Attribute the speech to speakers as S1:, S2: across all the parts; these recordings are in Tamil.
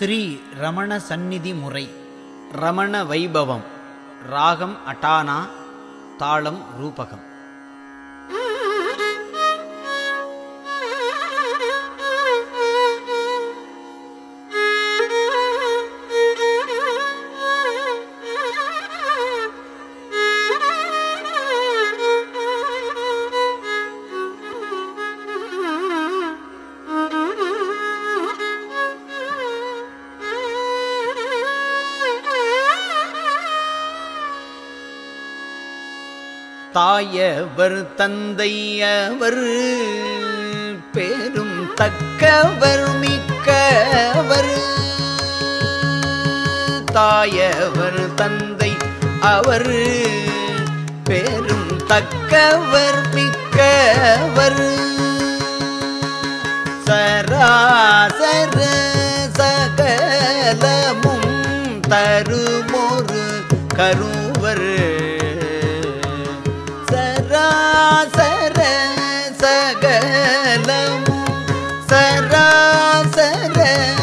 S1: ஸ்ரீ ரமண சந்நிதி முறை
S2: ரமண வைபவம் ராகம் அட்டானா தாளம் ரூபகம் தாயவர் தந்தையவர் பேரும் தக்கவர் மிக்கவர் தாயவர் தந்தை அவர் பேரும் தக்கவர் மிக்கவர் சராசர சகலமும் தருமொரு கருவர் சராசர சகலமும் சராசர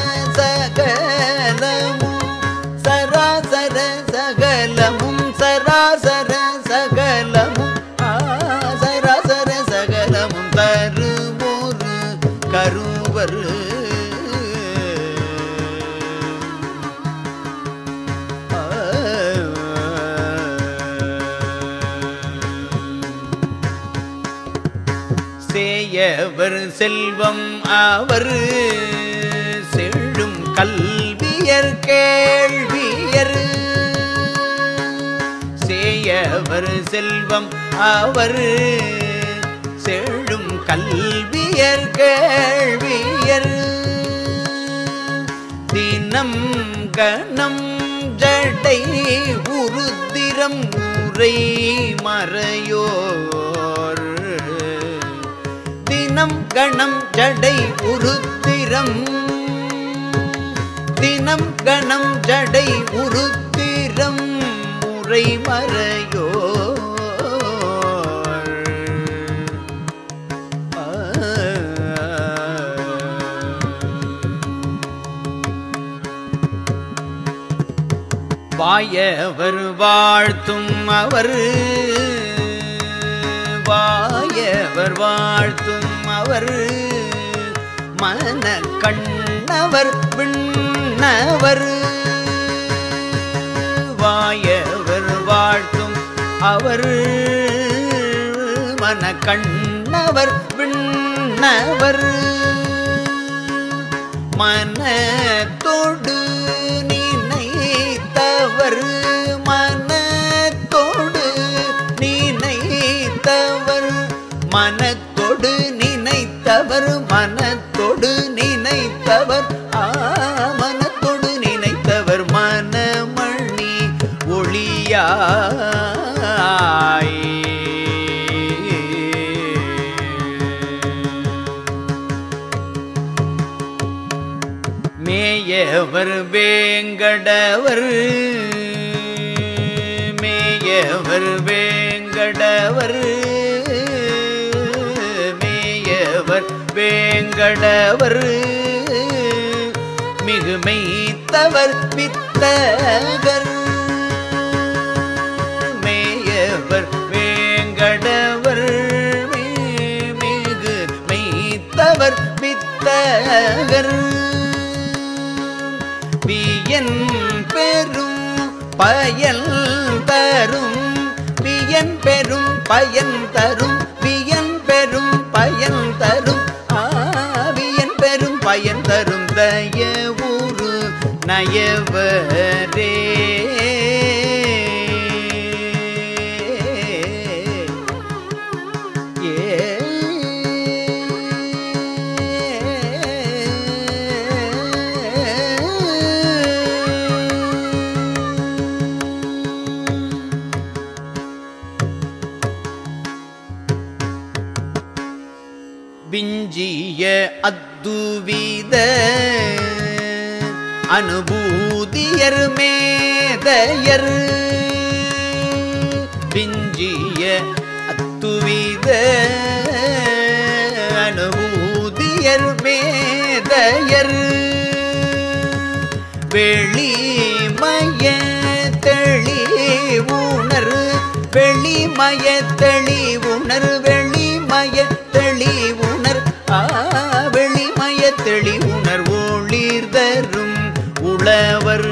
S2: சகலமும் சராசர சகலமும் சராசர சகலமும் ஆ, சராசர சகலமும் தருமொரு கருவர் சேயவர் செல்வம் அவர் செழும் கல்வியர் கேள்வியர் சேயவர் செல்வம் அவர் செழும் கல்வியர் கேள்வியர் தினம் கணம் ஜடை உருத்திரம் உரை மறையோர் தினம் கணம் ஜடை உருத்திரம் தினம் கணம் ஜடை உருத்திரம் முறை மறையோர் வாயவர் வாழ்த்தும் அவர் வாயவர் வாழ்த்தும் அவர் மன கண்ணவர் விண்ணவர் வாயவர் வாழ்த்தும் அவர் மன கண்ணவர் விண்ணவர் மனத்தோடு நினைத்தவர் மனத்தோடு நினைத்தவர் மனத்தோடு நினைத்தவர் மனத்தோடு நினைத்தவர் ஆ மனத்தோடு நினைத்தவர் மனமணி ஒளியாய் மேயவர் வேங்கடவர் மேயவர் வேங்கடவர் மேயவர் வேங்கடவர் மிகுமைத்தவர் பித்தகர் மேயவர் வேங்கடவர் மி- மிகு மெய்த்தவர் பித்தகர் பியன் பெரும் பயன் தரும் பியன் பெரும் பயன் தரும் பியன் பெரும் பயன் தரும் ஆவியன் பெரும் பயன் தரும் தயவுரு நயவரே விஞ்சிய அத்துவித அனுபூதியர் மேதையர் விஞ்சிய அத்துவித அனுபூதியர் மேதையர் வெளிமய தெளி உணர் வெளிமய தெளி உணர் வெளிமய தெளி உணர் ஆ வெளிமய தெளி உணர் ஒளிர் தரும் உழவர்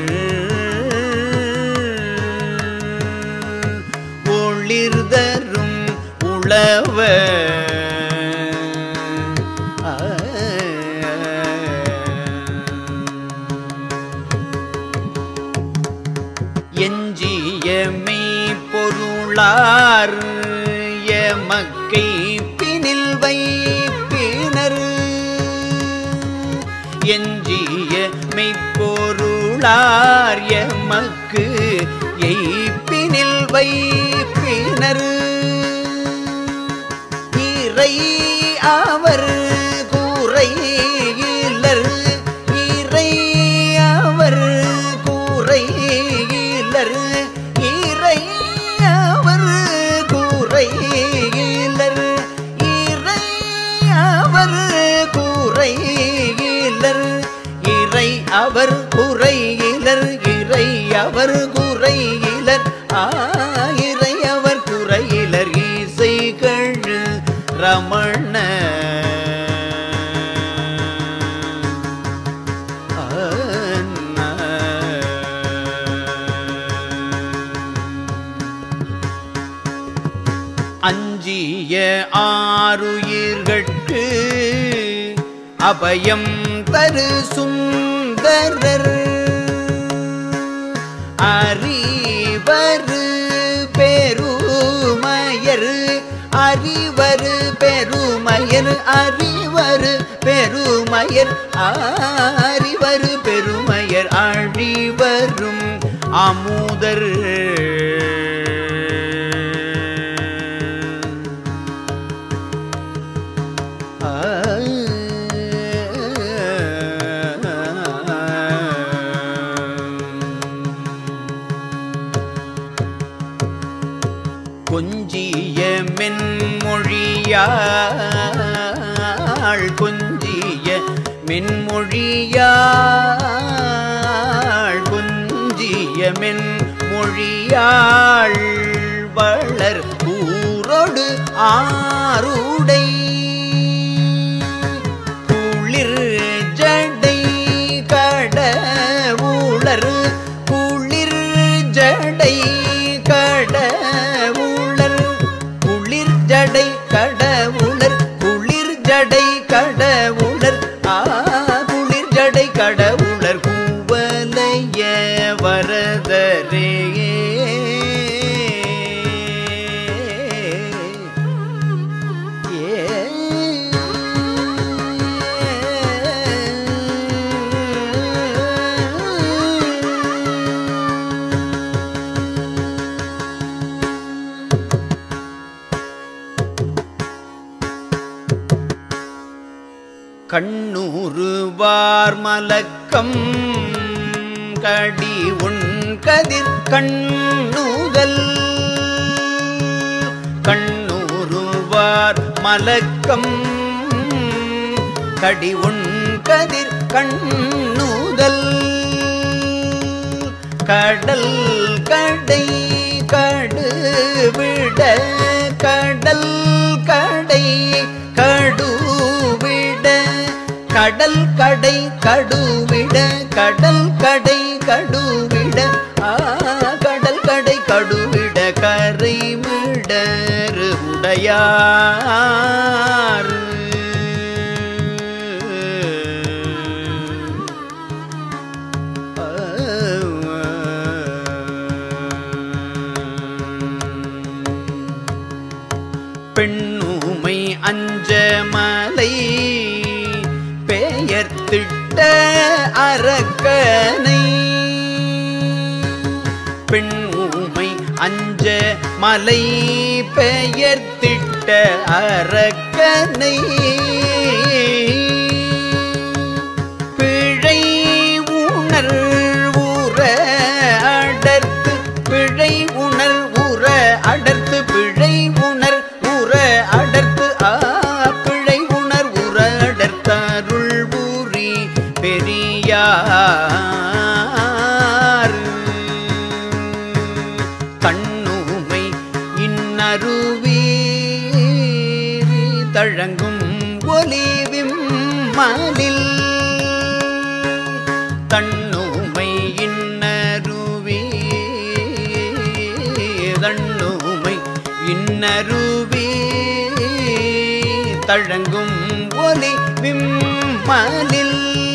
S2: ஒளிர் தரும் உழவர் ஆ. எஞ்சிய மெய் பொருளார் எமக்கை பினில் வைப்பினர் எஞ்சிய மெய்ப்பொருளார் எமக்கு எய்ப்பினில் வைப்பினர் இறை அவர் கூரை இல்லர் இறை அவர் கூரை இல்லர் இறை அவர் கூரை இல்லர் இறை அவர் கூரை இல்லர் இறை அவர் குறையிலர் இறை அவர் குறையிலர் ஆ இறை அவர் குறையிலர் இசைகள் ரமண அஞ்சிய ஆறுயிர்கட்கு அபயம் தரு சுந்தரர் அறிவரு பெருமயர் அறிவரு பெருமயர் அறிவரு பெருமயர் அறிவரு பெருமயர் அழிவரும் அமுதர் கொஞ்சிய மென்மொழியாள் கொஞ்சிய மென்மொழியாள் கொஞ்சிய மென்மொழியாள் வளர் ஊரோடு ஆருடை குளிர் ஜடை கடவுளர் குளிர் ஜடை கடவுளர் குளிர் ஜடை கடவுளர் குளிர் ஜடை கடவுளர் ஆ குளிர் ஜடை கடவுளர் கூவலைய வரதரே கண்ணூறுவார் மலக்கம் கடி உன் கதிர் கண்ணுதல் கண்ணூறுவார் மலக்கம் கடி உன் கதிர் கண்ணுதல் கடல் கடை கடுவிட கடல் கடை கடுவிட கடல் கடை கடுவிட கடல் கடை கடுவிட ஆ கடல் கடை கடுவிட கரை மிடரு உடையார் பெண்ணுமை அஞ்சமலை பெயர் திட்ட அரக்கனை பெண்ணுமை அஞ்ச மலை பெயர் திட்ட அரக்கனை பிழை உணர் உற அடர்த்து பிழை உணர் உற அடர்த்து பிழை உணர் உற அடர்த்து ஆ பிழை உணர் உற அடர்த்தருள் பூரி பெரியார் தழங்கும் ஒலிவிம் மலில் தன்னுமை இன்னருவி தன்னுமை இன்னருவி தழங்கும் ஒலி விம்மலில்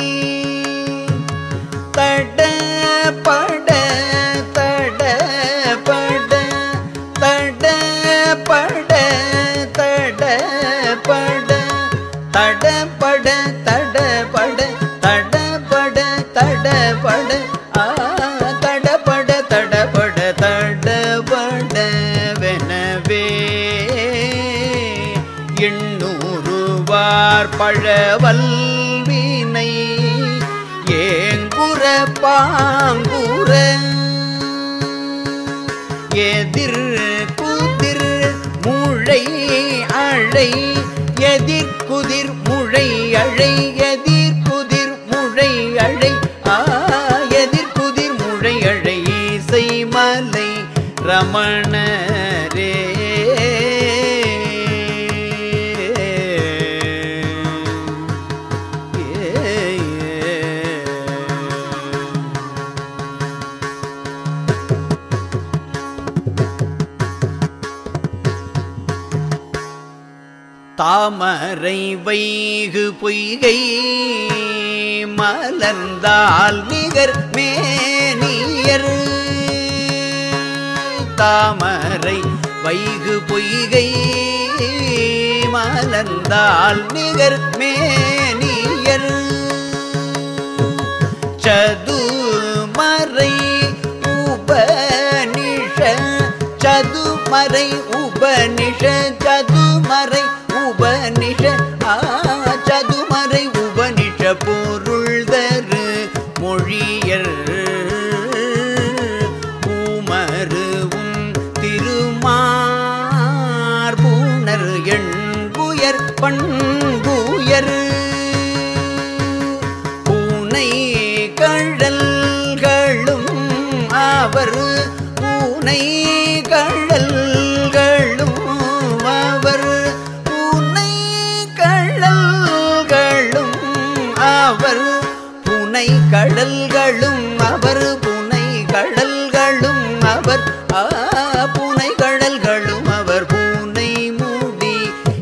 S2: தட பட தட பட தட பட தட பட தட பட தட பட தட பட தட பட ஆ தட பட தட பட தட பட வெனவே எண்ணூறுவார் பழவல்வினை ஏங்குற பாங்குற எதிர் குதிர் முழை அழை எதிர் குதிர் முழை அழை எதிர் குதிர் முழை அழை ஆ எதிர் குதிர் முழை அழை செய்மலை ரமணரே தாமரை வைகு பொய்கை மலர்ந்தால் நிகர் மேனியர் தாமரை வைகு பொய்கை மலர்ந்தால் நிகர் மேனியர் சதுமறை உபனிஷ சதுமறை உபனிஷ சதுமறை உபனிஷ ஆ சதுமறை உபனிஷ பொருள் தரு மொழியர் பூமருவும் திருமார்பூணர் எண்புயர் பண்புயர் பூனை கழல்களும் அவர் பூனை கழல்களும் அவர் பூனை கழல்களும் அவர் புனை கடல்களும் அவர் புனை கடல்களும் அவர் ஆ புனை கடல்களும் அவர் பூனை மூடி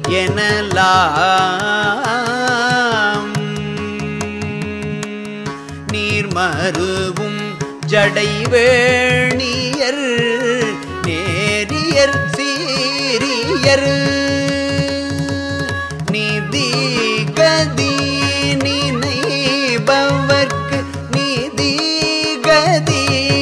S2: எனலாம் நீர் மருவும் ஜடைவேணியர் நேரியர் சீரியர் நிதி கதி நினைபவர்க்கு நிதி கதி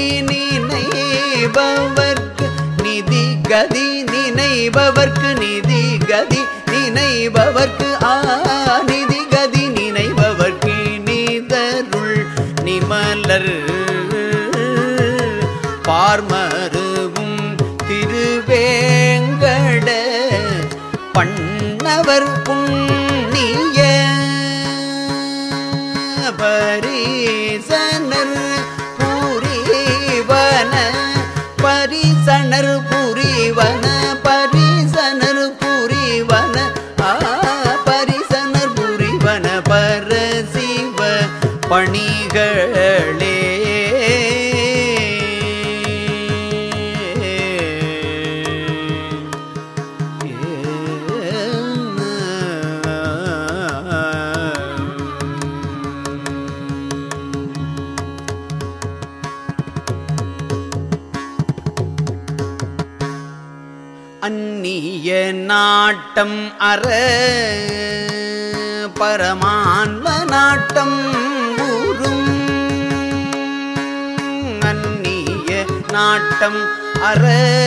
S2: நினைபவர்க்கு நிதி கதி நினைபவர்க்கு நிதி கதி நினைபவர்க்கு ஆ நிதி கதி நினைபவர்க்கு நீதருள் நிமலர் பார்மருவும் திருவேங்கட பண்ணவர் புண்ணிய பரிசனர் புரிவன பரிசனர் புரிவன பரிசனர் புரிவன ஆ பரிசனர் புரிவன பரசிவ பணிகளே அந்நிய நாட்டம் அற பரமான்ம நாட்டம் ஊரும் அந்நிய நாட்டம் அற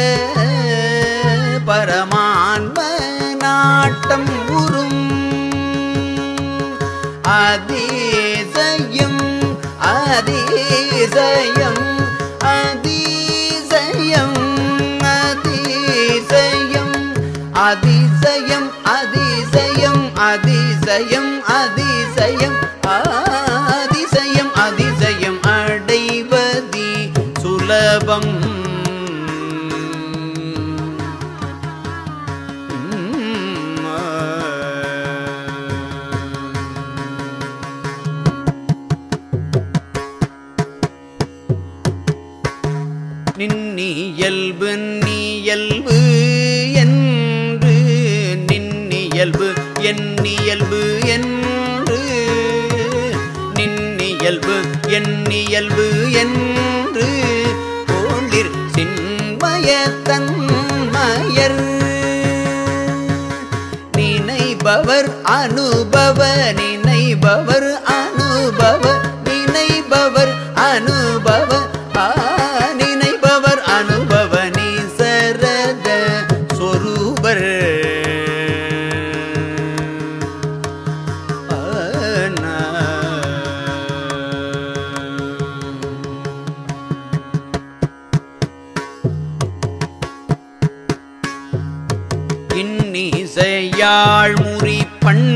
S2: பரமான்ம நாட்டம் உறும் அதிசயம் அதிசயம் அதிசயம் அதிசயம் அதிசயம் அதிசயம் அதிசயம் அதிசயம் அதிசயம் அதிசயம் அடைவதி சுலபம் உம், ஆ. நின்னியல்பு என்று நின்னியல்பு எண்ணியல்பு என்று ஒளிர் சின்மய தன்மயர் நினைபவர் அனுபவ நினைபவர் அனுபவ நினைபவர் அனுபவ ஆ, நினைபவர் அனுபவ நிசரத சொரூபர் ஆனா. இன்னிசையாழ் முறி பண்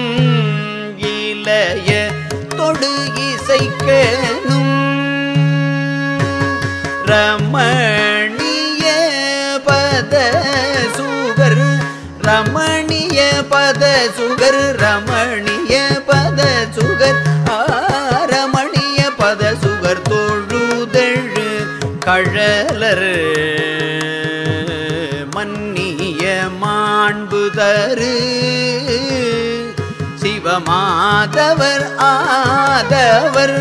S2: இளைய தொடு இசைக்கனும் ரமணிய பத சுகர் ரமணிய பத சுகர் ரமணிய பத சுகர் ஆ, ரமணிய பத சுகர் தொழுதழு கழலர் மன்னிய மாண்பு தரு சிவமாதவர் ஆதவர்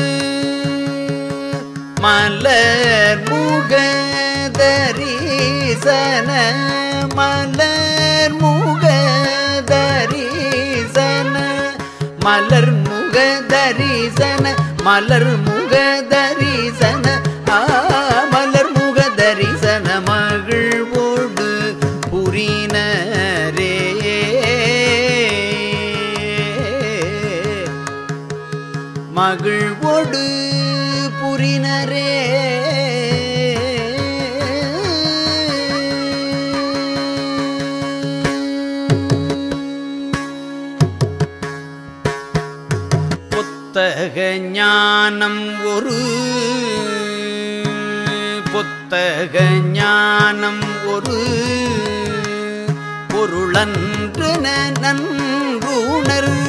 S2: மலர் முகதரிசன மலர் முகதரிசன மலர் முகதரிசன மலர் முகதரிசன ஆ, மலர் முகதரிசன மகிழ்வோடு புரினரே மகிழ்வோடு புரினரே புத்தக ஞானம் ஒரு புத்தக ஞானம் ஒரு பொருளன்று நன்றுணர்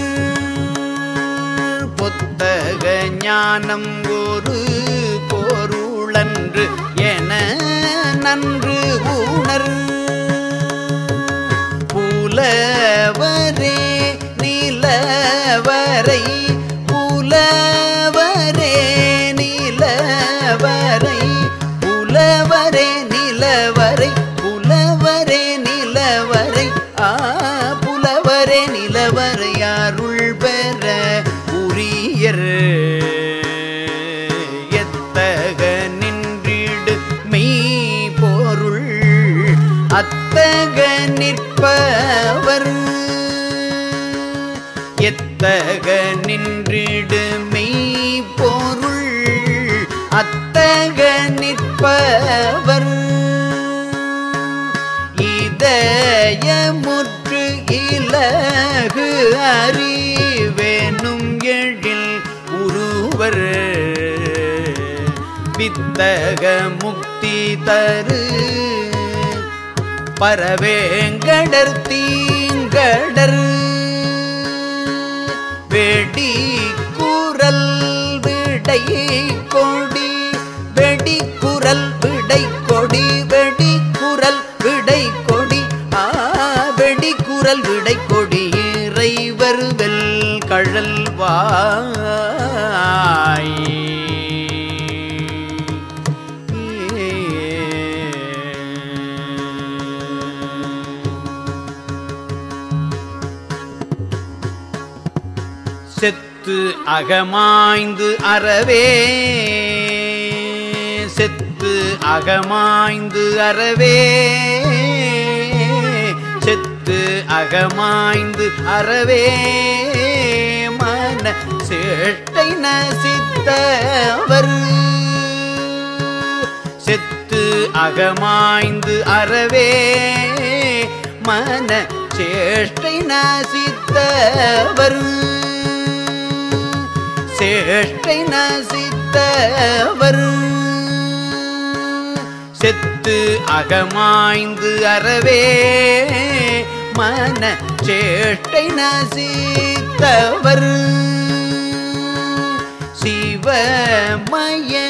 S2: புத்தக ஞானம் ஒரு பொருளன்று என நன்று உணர் புலவரே நிலவரை புலவரே நிலவரை புலவரே நிலவரை புலவரே நிலவரை ஆ புலவரே நிலவரை அருள் பெற உரியர் எத்தக நின்றிடு மெய் பொருள் அத்தக நிற்பவர் எத்தக நின்றிடு மெய் பொருள் அத்தக நிற்பவர் இதயமுற்று இலகு அறிவேனும் எழில் உருவர் வித்தக முக்தி தரு பரவேங்கடர் தீங்கடர் வெடி குரல் விடை கொடி வெடி குரல் விடை கொடி வெடி குரல் விடை கொடி ஆ வெடி குரல் விடை கொடி இறைவர் வெல் கழல் வாய் செத்து அகமாய்ந்து அறவே செத்து அகமாய்ந்து அறவே செத்து அகமாய்ந்து அறவே மன சேட்டை நசித்தவர் செத்து அகமாய்ந்து அறவே மன சேஷ்டை நசித்தவர் சேஷ்டை நசித்தவர் செத்து அகமாய்ந்து அறவே மன சேஷ்டை நசித்தவர் சிவமய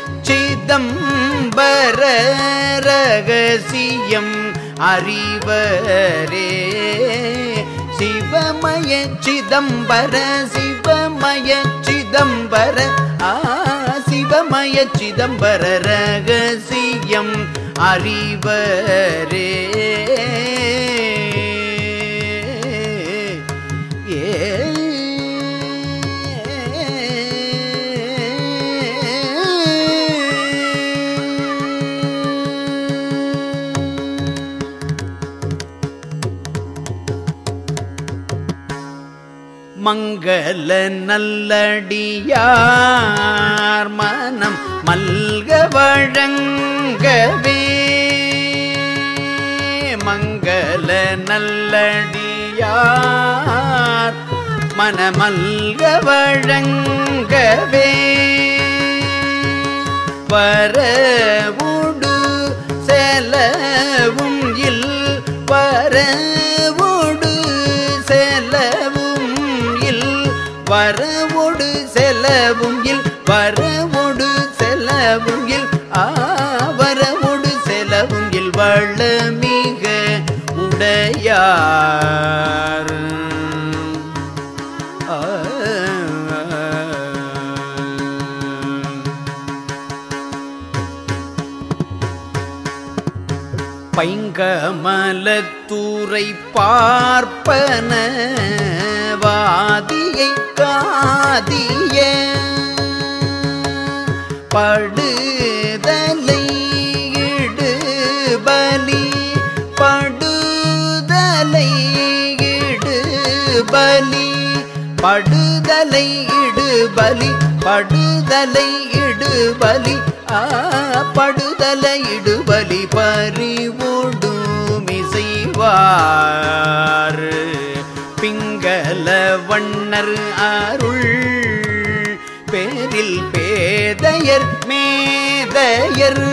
S2: சிதம்பர ரகசியம் அறிவரே சிவமய சிதம்பர சிவமய சிதம்பர ஆ சிவமய சிதம்பர ரகசியம் அறிவரே மங்கள நல்லடியார் மனம் மல்க வழங்கவே மங்கள நல்லடியார் மனமல்க வழங்கவே வரவுடு செலவும் இல் வரவுடு செலவும் இல் வரவோடு செலவும் இல் வரவோடு செலவும் இல் ஆ வரவோடு செலவும் இல் வளமிக உடையார் ஆ பைங்கமலத்தூரை பார்ப்பன வாதியை காதிய படுதலை இடுபலி படுதலை இடுபலி படுதலை இடுபலி படுதலை இடுபலி ஆ படுதலை இடுபலி பறிவோடும் இசைவார் பிங்கல வண்ணர் அருள் பேரில் பேதையர் மேதையர்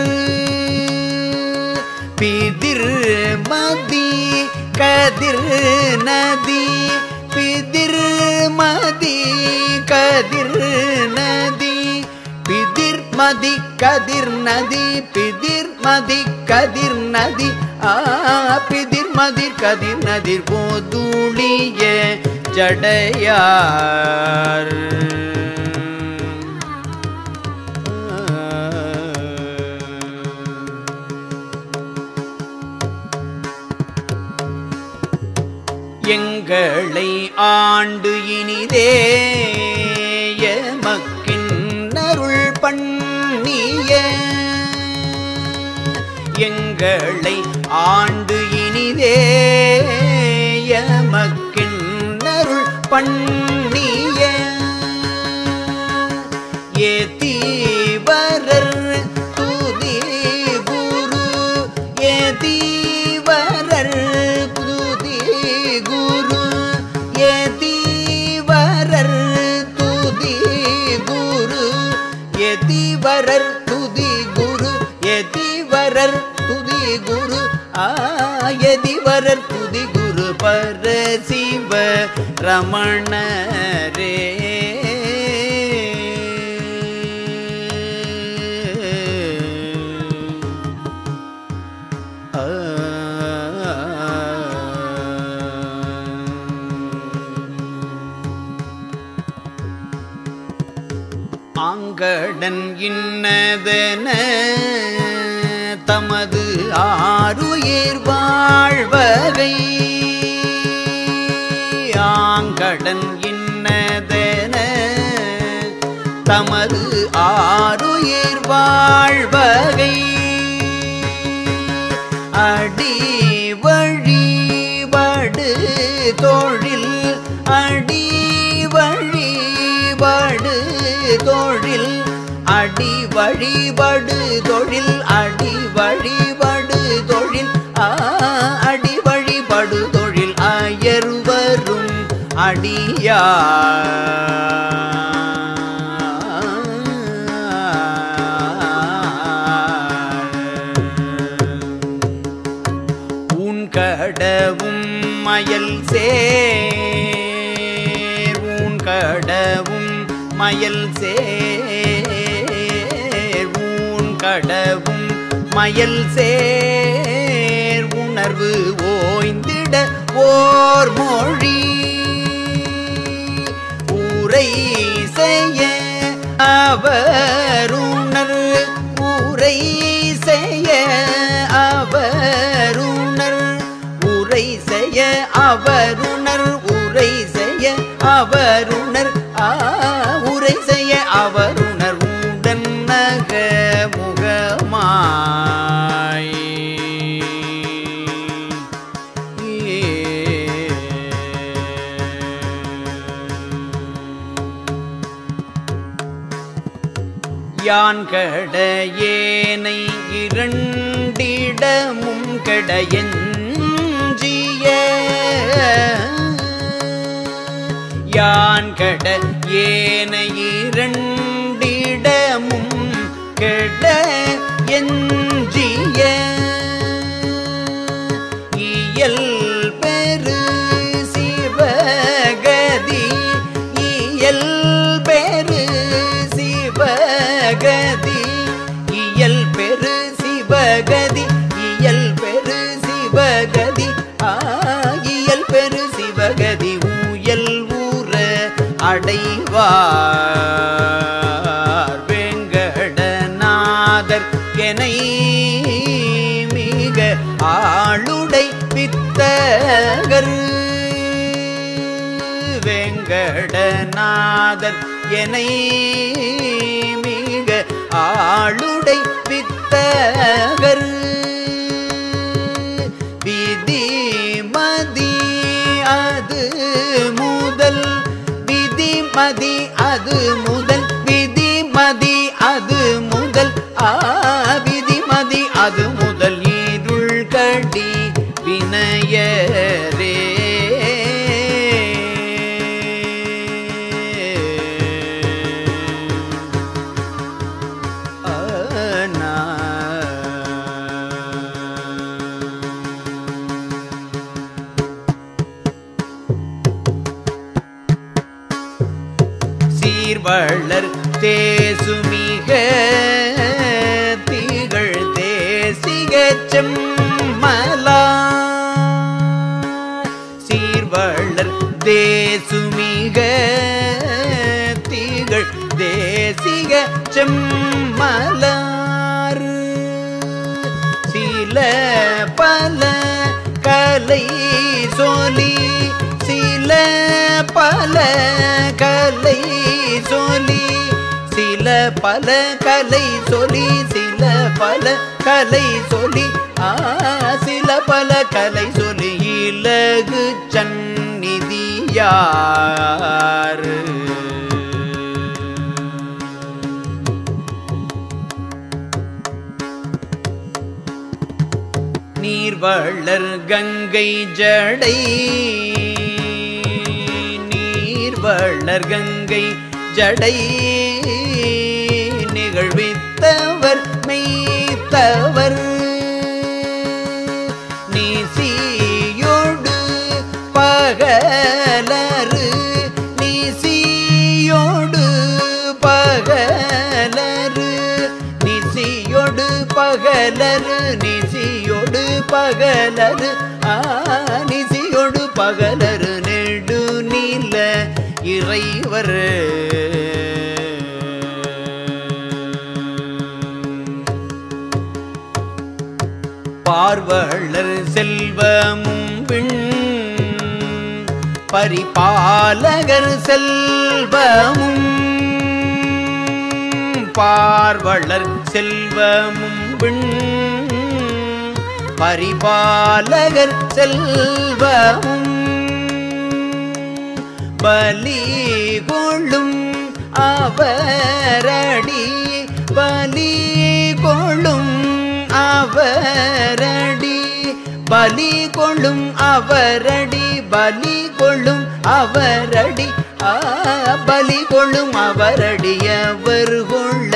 S2: பிதிர் மதி கதிர் நதி பிதிர் மதி கதிர் நதி பிதிர் மதி கதிர் நதி பிதிர் மதி கதிர் நதி ஆ பிதிர் மதி கதிர் நதி போதுளிய ஜடையார் எங்களை ஆண்டு இனிதே எமக்கின்னருள் பண்ணிய எங்களை ஆண்டு இனிதே எமக்கின்னருள் பண்ணிய ஏதீவரர் துதி குரு ஏதீவரர் துதி குரு ஏதீவரர் துதி குரு எதிவரர் துதி குரு எதிவரர் துதி குரு ஆயதிவரர் துதி குரு பரசிவ ரமணரே ஆங்கடன் இன்னதென தமது ஆருயிர் வாழ்வகை ஆங்கடன் இன்னதென தமது ஆருயிர் வாழ்வகை அடி வழிபடு தொழில் அடி வழிபடு தொழில் அடி வழிபடு தொழில் அடி வழிபடு தொழில் ஆ, அடி வழிபடு தொழில் அயர் வரும் அடியார் உன் கடவும் மயல் சேர் உன் கடவும் மயல் சேர் உன் கடவும் மயல் சேர் உணர்வு ஓய்ந்திட ஓர் மொழி ஊரை செய்ய அவருணர் ஊரை செய்ய அவருணர் உரை செய்ய அவருணர் உரை செய்ய அவருணர் ஆ உரை செய்ய அவருணர் உடன் நக முகமாய் யான் கட ஏனை இரண்டிடமும் கடையஞ்சிய யான் கட ஏனை இரண்டிடமும் கெட எஞ்சிய இயல் பெரு சிவகதி இயல் பெரு சிவகதி இயல் பெரு சிவகதி இயல் பெரு சிவகதி ஆகியல் பெரு சிவகதி ஊயல் ஊர அடைவார் வெங்கடநாதர் எனை மிக ஆளுடை பித்தகர் வெங்கடநாதர் எனை மிக ஆளுடை பித்தகர் விதி மதி அது முதல் விதி மதி அது முதல் விதி மதி அது முதல் ஆ விதி மதி அது முதல் இருள் கடி வினயரே ஆனா. சீர்வளர் தேசுமிக திகழ் தேசிக செம்மலா சீர்வளர் தேசுமிக திகழ் தேசிக செம்மலார் சில பல கலை சொல்லி சில பல கலை சொல்லி சில பல கலை சொல்லி சில பல கலை சொல்லி ஆ சில பல கலை சொல்லி இலகு சந்நிதியார் நீர்வளர் கங்கை ஜடை நீர்வளர் கங்கை ஜடை நிகழ்வித்தவர் மெய்த்தவர் நீசியோடு பகலரு நீசியோடு பகலரு நிசியோடு பகலரு நிசியோடு பகலரு ஆ நிசியோடு பகலரு நெடு நீல இறைவர் பார்வளர் செல்வமும் விண் பரிபாலகர் செல்வமும் பார்வளர் செல்வமும் விண் பரிபாலகர் செல்வமும் பலி கொள்ளும் அவரடி பலி கொள்ளும் அவரடி பலி கொள்ளும் அவரடி பலி கொள்ளும் அவரடி ஆ பலி கொள்ளும் அவரடி அவர் கொள்ள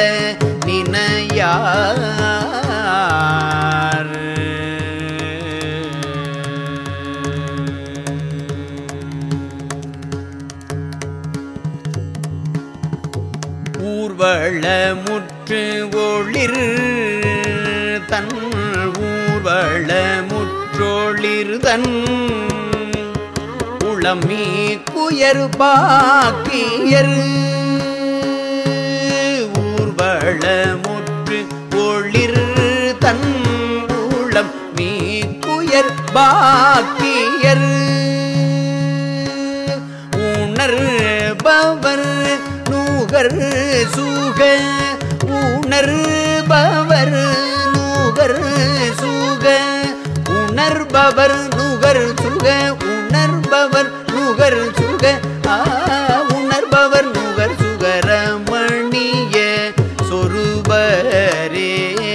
S2: நினையார் ஊர்வளமுற்று ஒளிர் தன் ஊர்வளமுற்றொளிர் தன் உள்ளமீ குயர் பாக்கியர் ஊர்வளமுற்று ஒளிர் தன் உள்ளம் மீ குயர் பாக்கியர் உணர்பவர் நூகர் சூக உணர்பவர் நூகர் சூக உணர்பவர் நுகர் சுக உணர்பவர் நுகர் சுக ஆ, உணர்பவர் நுகர் சுகரமணிய சொருபரே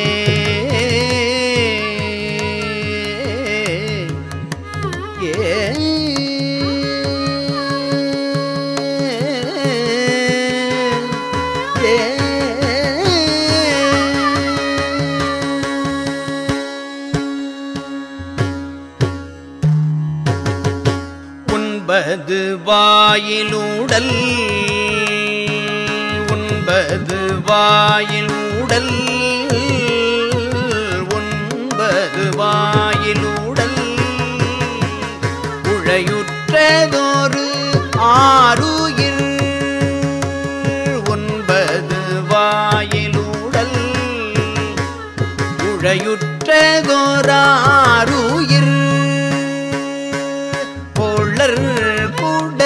S2: உண்பது வாயிலூடல் உண்பது வாயிலூடல் உண்பது வாயிலூடல் உழையுற்றதொரு ஆருயிர் ஒன்பது வாயிலூடல் உழையுற்றதோராருயிர் பொள்ளர் கூட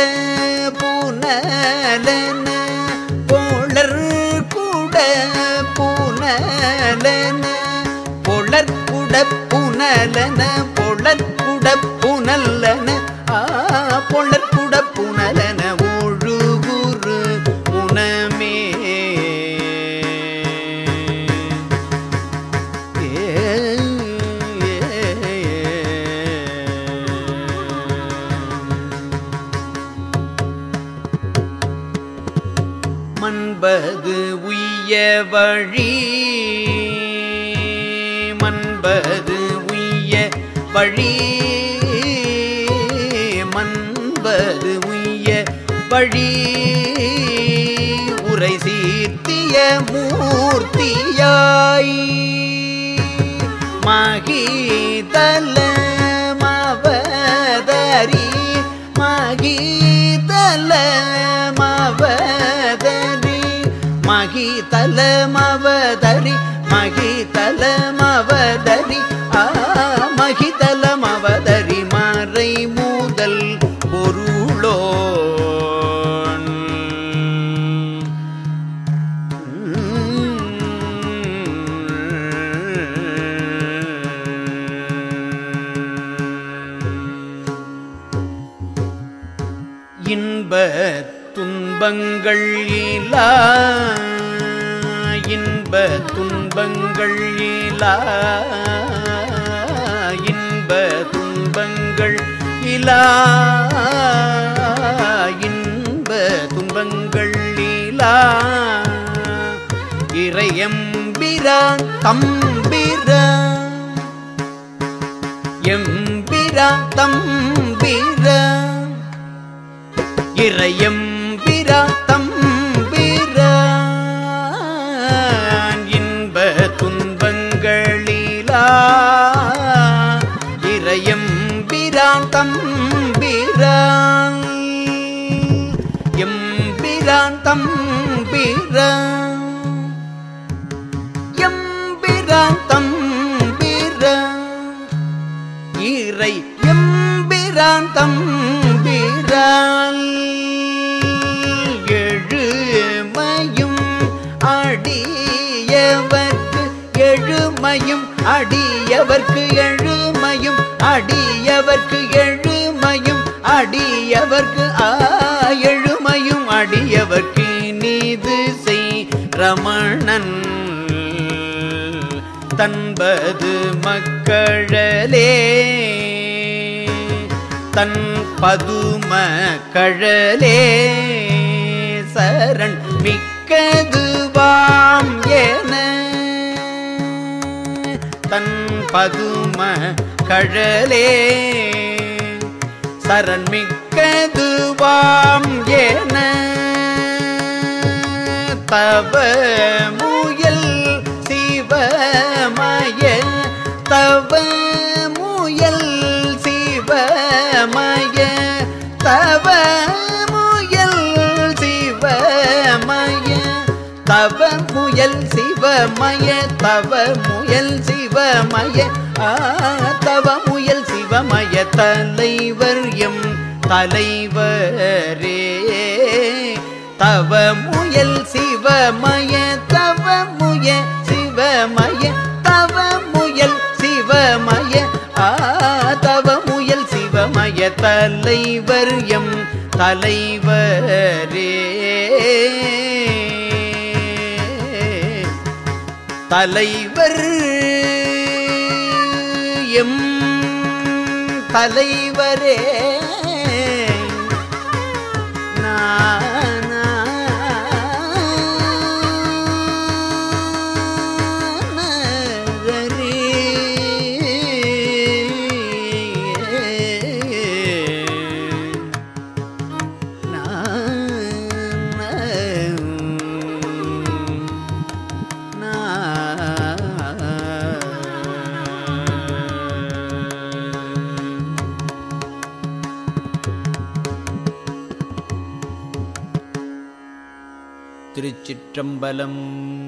S2: பூனலன பொள்ளர் கூட பூனலன பொள்ளர் கூட புனலன பொள்ளர் கூட புனல்லன ஆ பொள்ளர் கூட புனலன ஒழுகுரு முனமே மண்பது உய்ய வழி மண்பது உய்ய வழி மண்பது உய்ய வழி உரை சீர்த்திய மூர்த்தியாய் மகிதல மவதரி மகிதல மவதரி மகிதல மவதரி மகிதல மவதரி ஆ மகிதல மவதரி மறை மூதல் பொருளோன் இன்ப துன்பங்கள் இலா இன்ப துன்பங்கள் இலா இன்ப துன்பங்கள் இலா இன்ப துன்பங்கள் இலா இறையம்பிரா தம்பிரா எம்பிரா தம்பிரா இறையம்பிரா தம்பிரா இன்ப துன்பங்களிலா இறையம்பிரா தம்பிரா எம்பிரான் தம்பிரா எம்பிரான் தம்பிரா இறை எம்பிரான் தம்பிரான் எழுமையும் அடியவர்க்கு எழுமையும் அடியவர்க்கு எழுமையும் அடியவர்க்கு எழுமையும் அடியவர்க்கு ஆ எழுமையும் அடியவர்க்கு நீது செய் ரமணன் தன்பது மக்கழலே தன் பதும கழலே சரண் மிக்கதுவாம் என தன் பதும கழலே சரண் மிக்கதுவாம் என தவ முயல் சிவமய தவ முயல் சிவமய தவ தவ முயல் சிவமய தவ முயல் சிவமய ஆ, தவ முயல் சிவமய தலைவர் எம் தலைவரே தவ முயல் சிவமய தவ முய சிவமய தவ முயல் சிவமய ஆ தவ முயல் சிவமய தலைவர் எம் தலைவரே தலைவர் எம் தலைவரே
S1: திருச்சிற்றம்பலம்